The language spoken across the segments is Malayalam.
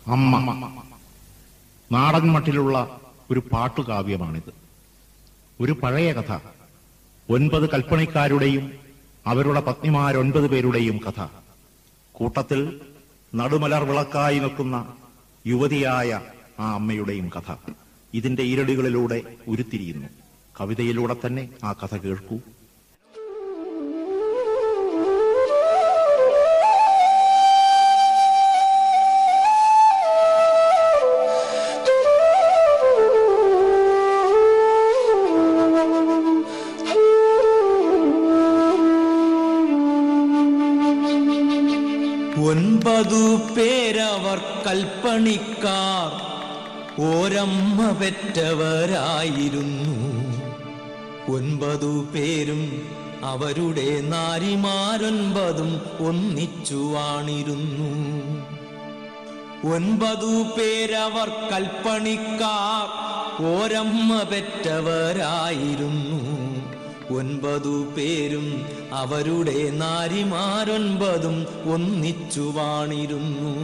അമ്മ നാടൻ മട്ടിലുള്ള ഒരു പാട്ടുകാവ്യമാണിത് ഒരു പഴയ കഥ ഒൻപത് കൽപ്പണിക്കാരുടെയും അവരുടെ പത്നിമാരൊൻപത് പേരുടെയും കഥ കൂട്ടത്തിൽ നടുമലർ വിളക്കായി നിൽക്കുന്ന യുവതിയായ ആ അമ്മയുടെയും കഥ ഇതിന്റെ ഈരടികളിലൂടെ ഉരുത്തിരിയുന്നു കവിതയിലൂടെ തന്നെ ആ കഥ കേൾക്കൂ ഒൻപതു പേരവർ കൽപ്പണിക്കാർ ഓരമ്മ പെറ്റവരായിരുന്നു ഒൻപതു പേരും അവരുടെ നാരിമാരൊൻപതും ഒന്നിച്ചു വാണിരുന്നു ഒൻപതു പേരവർ കൽപ്പണിക്കാർ ഓരമ്മ പെറ്റവരായിരുന്നു ഒൻപതു പേരും അവരുടെ നാരിമാരൊൻപതും ഒന്നിച്ചു വാണിരുന്നു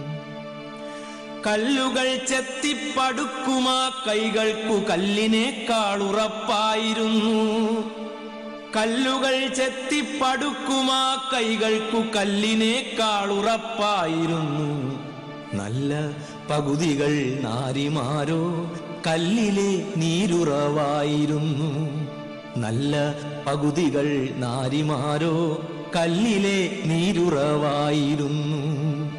കല്ലുകൾ ചെത്തിപ്പടുക്കുമാ കൈകൾക്കു കല്ലിനേക്കാൾ ഉറപ്പായിരുന്നു കല്ലുകൾ ചെത്തിപ്പടുക്കുമാ കൈകൾക്കു കല്ലിനേക്കാൾ ഉറപ്പായിരുന്നു നല്ല പകുതികൾ നാരിമാരോ കല്ലിലെ നീരുറവായിരുന്നു നല്ല പകുതികൾ നാരിമാരോ കല്ലിലെ നീരുറവായിരുന്നു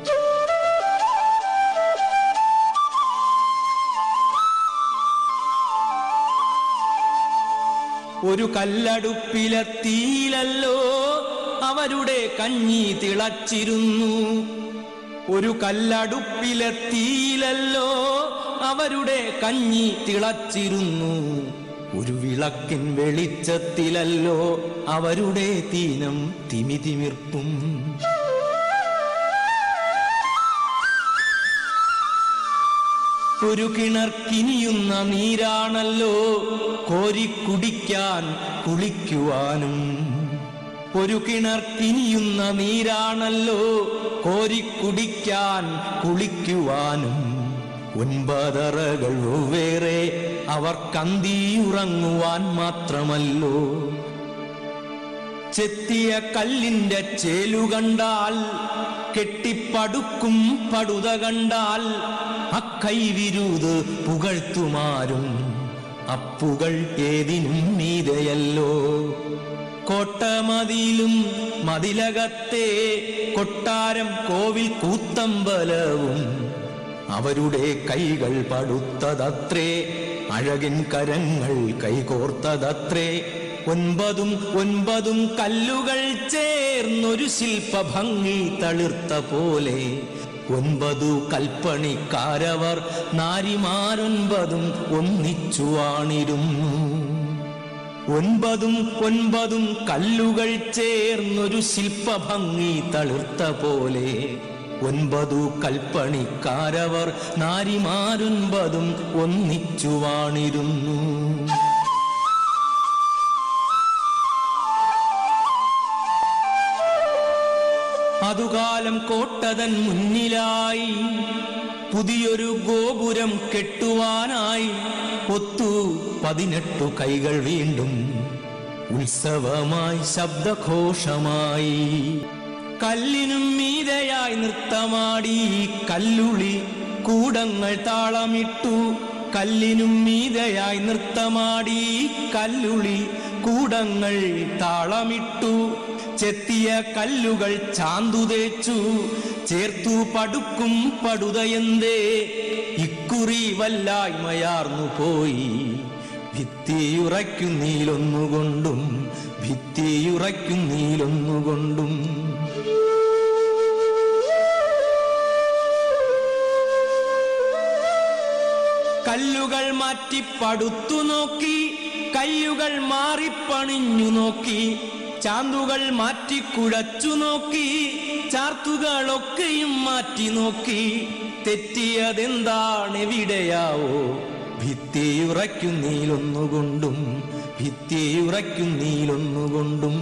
ഒരു കല്ലടുപ്പിലെ തീയിലല്ലോ അവരുടെ കഞ്ഞി തിളച്ചിരുന്നു ഒരു കല്ലടുപ്പിലെ തീയിലല്ലോ അവരുടെ കഞ്ഞി തിളച്ചിരുന്നു ഒരു വിളക്കിൻ വെളിച്ചത്തിലല്ലോ അവരുടെ തീനം തിമിതിമിർപ്പും ഒരു കിണർക്കിനിയുന്ന നീരാണല്ലോ കോരിക്കുടിക്കാൻ കുളിക്കുവാനും ഒരു കിണർക്കിനിയുന്ന നീരാണല്ലോ കോരിക്കുടിക്കാൻ കുളിക്കുവാനും ഒൻപതറകൾ വേറെ അവർ കന്തിയുറങ്ങുവാൻ മാത്രമല്ലോ ചെത്തിയ കല്ലിന്റെ ചേലു കണ്ടാൽ കെട്ടിപ്പടുക്കും പടുത കണ്ടാൽ അക്കൈവിരുത് പുകഴ്ത്തുമാരും അപ്പുകൾ ഏതിനും മീതയല്ലോ കോട്ടമതിയിലും മതിലകത്തെ കൊട്ടാരം കോവിൽ കൂത്തമ്പലവും അവരുടെ കൈകൾ പടുത്തതത്രേ അഴകിൻ കരങ്ങൾ കൈകോർത്തതത്രേ ഒൻപതും ഒൻപതും കല്ലുകൾ ചേർന്നൊരു ശില്പഭംഗി തളിർത്ത പോലെ ഒൻപതു കൽപ്പണിക്കാരവർ നാരിമാരൊൻപതും ഒന്നിച്ചു വാണിരുന്നു ഒൻപതും ഒൻപതും കല്ലുകൾ ചേർന്നൊരു ശില്പഭംഗി തളിർത്ത പോലെ ഒൻപതു കൽപ്പണിക്കാരവർ നാരിമാരൊൻപതും ഒന്നിച്ചു വാണിരുന്നു അതുകാലം കോട്ടതൻ മുന്നിലായി പുതിയൊരു ഗോപുരം കെട്ടുവാനായി ഒത്തു പതിനെട്ടു കൈകൾ വീണ്ടും ഉത്സവമായി ശബ്ദഘോഷമായി കല്ലിനും മീതയായി നൃത്തമാടി കല്ലുളി കൂടങ്ങൾ താളമിട്ടു കല്ലിനും മീതയായി നൃത്തമാടി കല്ലുളി കൂടങ്ങൾ താളമിട്ടു ചെത്തിയ കല്ലുകൾ ചാന്തു തേച്ചു ചേർത്തു പടുക്കും പടുതയെന്തേ ഇക്കുറി വല്ലായ്മയാർന്നു പോയി ഭിത്തിയുറയ്ക്കുന്നീലൊന്നുകൊണ്ടും ഭിത്തിയുറയ്ക്കുന്നീലൊന്നുകൊണ്ടും കല്ലുകൾ മാറ്റി പടുത്തു നോക്കി കയ്യുകൾ മാറിപ്പണിഞ്ഞു നോക്കി ചാന്തുകൾ മാറ്റി കുഴച്ചു നോക്കി ചാർത്തുകളൊക്കെയും മാറ്റി നോക്കി തെറ്റിയതെന്താണെവിടെയാവോ ഭിത്തിയുറയ്ക്കുന്നീലൊന്നുകൊണ്ടും ഭിത്തിയുറയ്ക്കുന്നീലൊന്നുകൊണ്ടും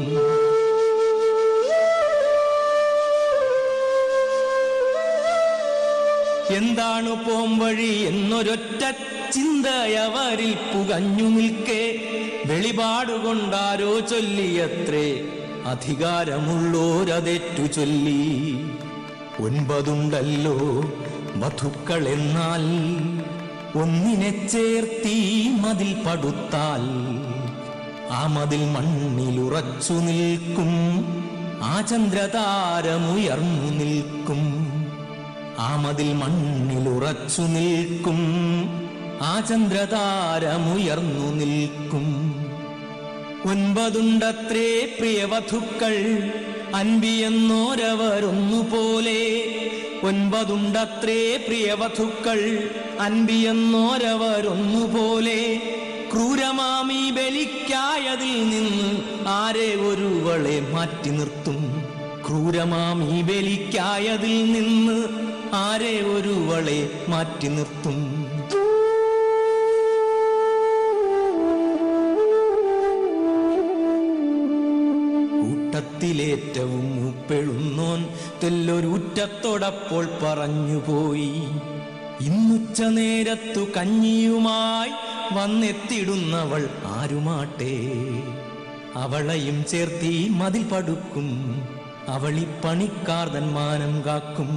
എന്താണ് പോംവഴി എന്നൊരൊറ്റ ചിന്തയവരിൽ പുകഞ്ഞു നിൽക്കെ വെളിപാടുകൊണ്ടാരോ ചൊല്ലിയത്രേ അധികാരമുള്ളോരതെറ്റു ചൊല്ലി ഒൻപതുണ്ടല്ലോ വധുക്കൾ എന്നാൽ ഒന്നിനെ ചേർത്തി മതിൽ പടുത്താൽ ആ മതിൽ മണ്ണിലുറച്ചു നിൽക്കും ആ ചന്ദ്രതാരമുയർന്നു നിൽക്കും ആ മതിൽ മണ്ണിലുറച്ചു നിൽക്കും ആ ചന്ദ്രതാരമുയർന്നു നിൽക്കും ഒൻപതുണ്ടത്രേ പ്രിയവധുക്കൾ അൻപിയെന്നോരവരൊന്നുപോലെ ഒൻപതുണ്ടത്രേ പ്രിയവധുക്കൾ അൻപിയെന്നോരവരൊന്നുപോലെ ക്രൂരമാമി ബലിക്കായതിൽ നിന്ന് ആരെ ഒരുവളെ മാറ്റി നിർത്തും ക്രൂരമാമി ബലിക്കായതിൽ നിന്ന് ആരെ ഒരുവളെ മാറ്റി നിർത്തും കൂട്ടത്തിലേറ്റവും മൂപ്പെഴുന്നോൻ തെല്ലൊരുറ്റത്തോടപ്പോൾ പറഞ്ഞുപോയി ഇന്നുച്ച നേരത്തു കഞ്ഞിയുമായി വന്നെത്തിടുന്നവൾ ആരുമാട്ടെ അവളെയും ചേർത്തി മതിൽ പടുക്കും അവളി പണിക്കാർതൻ മാനം കാക്കും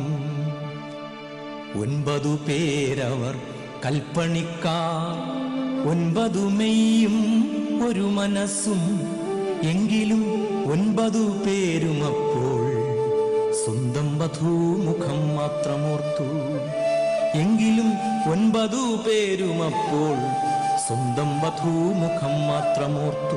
ഒൻപതു പേരവർ കൽപ്പണിക്കാർ ഒൻപതു മെയ്യും ഒരു മനസ്സും എങ്കിലും ഒൻപതു പേരും അപ്പോൾ സ്വന്തം വധൂമുഖം മാത്രമോർത്തു എങ്കിലും ഒൻപതു പേരും അപ്പോൾ സ്വന്തം വധൂമുഖം മാത്രമോർത്തു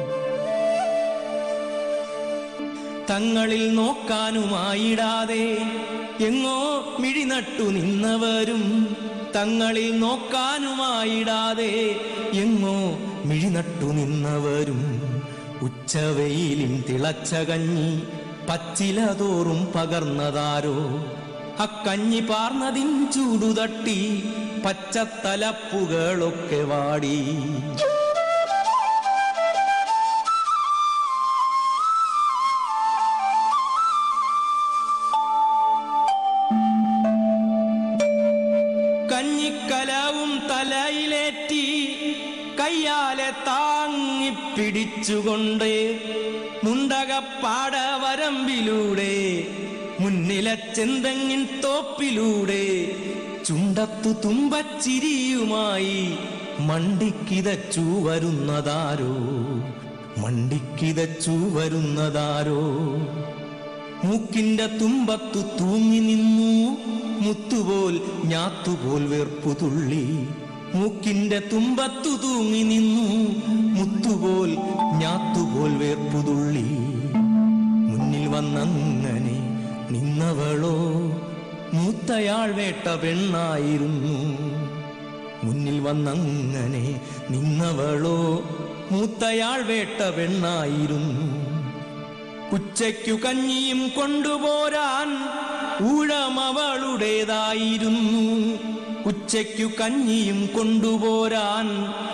തങ്ങളിൽ നോക്കാനുമായിടാതെ എങ്ങോ മിഴിനട്ടു നിന്നവരും തങ്ങളിൽ നോക്കാനുമായിടാതെ എങ്ങോ മിഴിനട്ടു നിന്നവരും ഉച്ചവെയിലിൻ തിളച്ച കഞ്ഞി പച്ചില തോറും പകർന്നതാരോ അക്കഞ്ഞി പാർന്നതിൻ ചൂടുതട്ടി പച്ചത്തലപ്പുകളൊക്കെ വാടി കഞ്ഞിക്കലവും തലയിലേറ്റി കയ്യാലെ താങ്ങിപ്പിടിച്ചുകൊണ്ട് മുണ്ടകപ്പാടവരമ്പിലൂടെ മുന്നിലെ ചെന്തെങ്ങിൻ തോപ്പിലൂടെ ചുണ്ടത്തു തുമ്പച്ചിരിയുമായി മണ്ടിക്കിതച്ചു വരുന്നതാരോ മണ്ടിക്കിതച്ചു വരുന്നതാരോ മൂക്കിന്റെ തുമ്പത്തു തൂങ്ങി നിന്നു മുത്തുപോൽ ഞാത്തുപോൽ വേർപ്പു തുള്ളി മൂക്കിന്റെ തുമ്പത്തു തൂങ്ങി നിന്നു മുത്തുപോൽ ഞാത്തുപോൽ വേർപ്പു തുള്ളി മുന്നിൽ വന്നങ്ങനെ നിന്നവളോ മൂത്തയാൾ വേട്ട പെണ്ണായിരുന്നു മുന്നിൽ വന്നങ്ങനെ നിന്നവളോ മൂത്തയാൾ വേട്ട പെണ്ണായിരുന്നു ഉച്ചയ്ക്കു കഞ്ഞിയും കൊണ്ടുപോരാൻ ഊഴമവളുടേതായിരുന്നു ഉച്ചയ്ക്കു കഞ്ഞിയും കൊണ്ടുപോരാൻ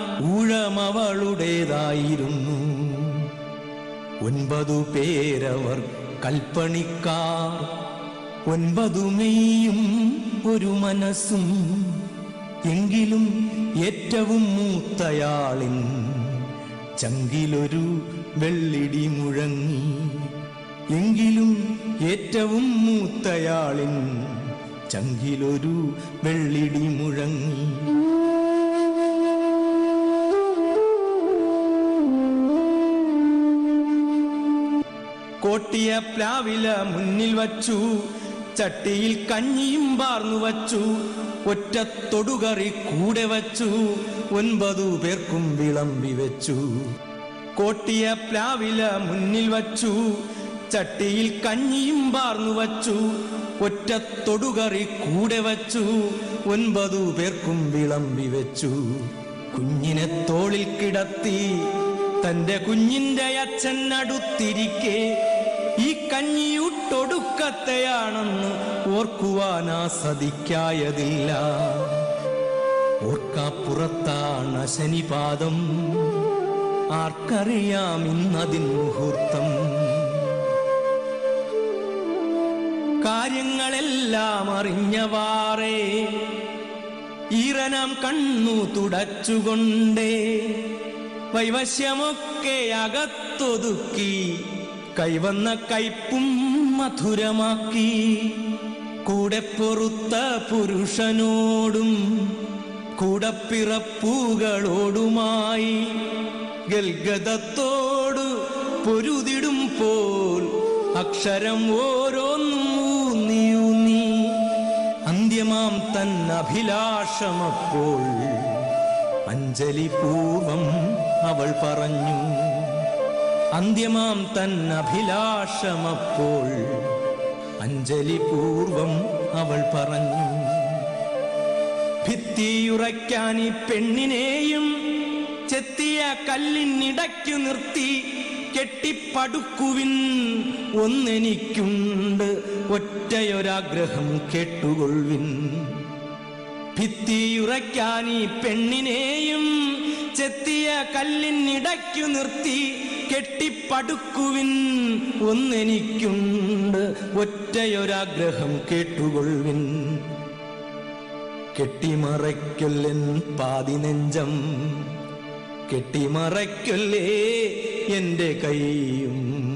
ഊഴമവളുടേതായിരുന്നു ഒൻപതു പേരവർ കൽപ്പണിക്കാർ ഒൻപതു മെയ്യും ഒരു മനസ്സും എങ്കിലും ഏറ്റവും മൂത്തയാളിൻ ചങ്കിലൊരു വെള്ളിടി മുഴങ്ങി എങ്കിലും ഏറ്റവും മൂത്തയാളിൻ ചങ്കിലൊരു വെള്ളിടി മുഴങ്ങി കോട്ടിയ പ്ലാവില മുന്നിൽ വച്ചു ചട്ടിയിൽ കഞ്ഞിയും പാർന്നു വച്ചു ഒറ്റ തൊടുകറി കൂടെ വച്ചു ഒൻപതു പേർക്കും വിളമ്പി വെച്ചു കോട്ടിയ പ്ലാവില മുന്നിൽ വച്ചു ചട്ടിയിൽ കഞ്ഞിയും പാർന്നു വച്ചു ഒറ്റ തൊടുകറി കൂടെ വച്ചു ഒൻപതു പേർക്കും വിളമ്പി വെച്ചു കുഞ്ഞിനെ തോളിൽ കിടത്തി തന്റെ കുഞ്ഞിന്റെ അച്ഛൻ അടുത്തിരിക്കെ ഈ കഞ്ഞിയൂട്ടൊടുക്കത്തെയാണെന്ന് ഓർക്കുവാൻ ആസ്വദിക്കായതില്ല ഓർക്കാപ്പുറത്താണ് ശനിപാദം ആർക്കറിയാം ഇന്നതിൻ മുഹൂർത്തം കാര്യങ്ങളെല്ലാം അറിഞ്ഞവാറേ ഈറനാം കണ്ണു തുടച്ചുകൊണ്ടേ വൈവശ്യമൊക്കെ അകത്തൊതുക്കി കൈവന്ന കയ്പും മധുരമാക്കി കൂടെ പൊറുത്ത പുരുഷനോടും കൂടപ്പിറപ്പുകളോടുമായി ഗൽഗതത്തോട് പൊരുതിടും പോൽ അക്ഷരം ഓരോന്നും ഊന്നിയൂന്നി അന്ത്യമാം തൻ അഭിലാഷമപ്പോൾ അഞ്ജലി പൂർവം അവൾ പറഞ്ഞു അന്ത്യമാം തൻ അഭിലാഷമപ്പോൾ അഞ്ജലി പൂർവം അവൾ പറഞ്ഞു ഭിത്തിയുറയ്ക്കാൻ ഈ പെണ്ണിനെയും ചെത്തിയ കല്ലിനിടയ്ക്കു നിർത്തി കെട്ടിപ്പടുക്കുവിൻ ഒന്നെനിക്കുണ്ട് ഒറ്റയൊരാഗ്രഹം കേട്ടുകൊള്ളുവിൻ ഭിത്തിയുറയ്ക്കാൻ ഈ പെണ്ണിനെയും ചെത്തിയ കല്ലിനിടയ്ക്കു നിർത്തി കെട്ടിപ്പടുക്കുവിൻ ഒന്നെനിക്കുണ്ട് ഒറ്റയൊരാഗ്രഹം കേട്ടുകൊള്ളുവിൻ കെട്ടിമറയ്ക്കൊല്ലൻ പാതി നെഞ്ചം കെട്ടിമറയ്ക്കൊല്ലേ എന്റെ കൈയും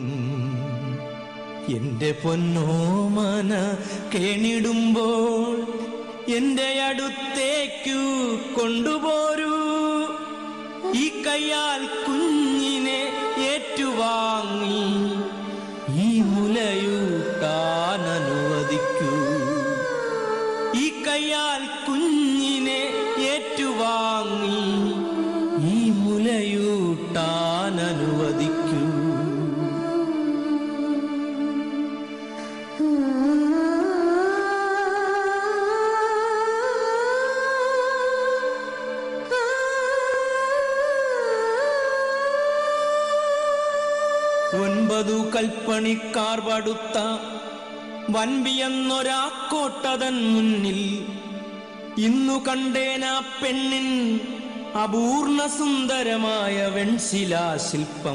എന്റെ പൊന്നോമന കേണിടുമ്പോൾ എന്റെ അടുത്തേക്കു കൊണ്ടുപോരൂ ഈ കയ്യാൽ കുഞ്ഞിനെ ഏറ്റുവാങ്ങി ഈ മുലയൂട്ടാൻ അനുവദിക്കൂ ഈ കയ്യാൽ കുഞ്ഞിനെ ഏറ്റുവാങ്ങി ഈ മുലയൂട്ടാൻ അനുവദിക്കൂ ഒൻപതു കൽപ്പണിക്കാർ പടുത്ത വൻപിയെന്നൊരാക്കോട്ടതൻ മുന്നിൽ ഇന്നു കണ്ടേനാ പെണ്ണിൻ അപൂർണ സുന്ദരമായ വെൺശിലാശില്പം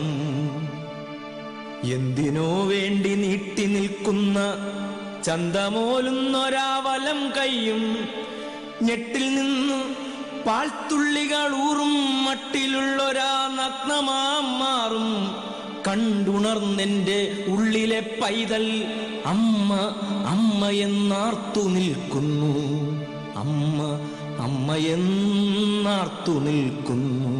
എന്തിനോ വേണ്ടി നീട്ടി നിൽക്കുന്ന ചന്തമോലുന്നൊരാവലം കൈയും ഞെട്ടിൽ നിന്ന് പാൽത്തുള്ളികൾ ഊറും മട്ടിലുള്ളൊരാ നഗ്നമാം മാറും കണ്ടുണർന്നെന്റെ ഉള്ളിലെ പൈതൽ അമ്മ അമ്മ എന്നാർത്തു നിൽക്കുന്നു അമ്മ അമ്മ എന്നാർത്തു നിൽക്കുന്നു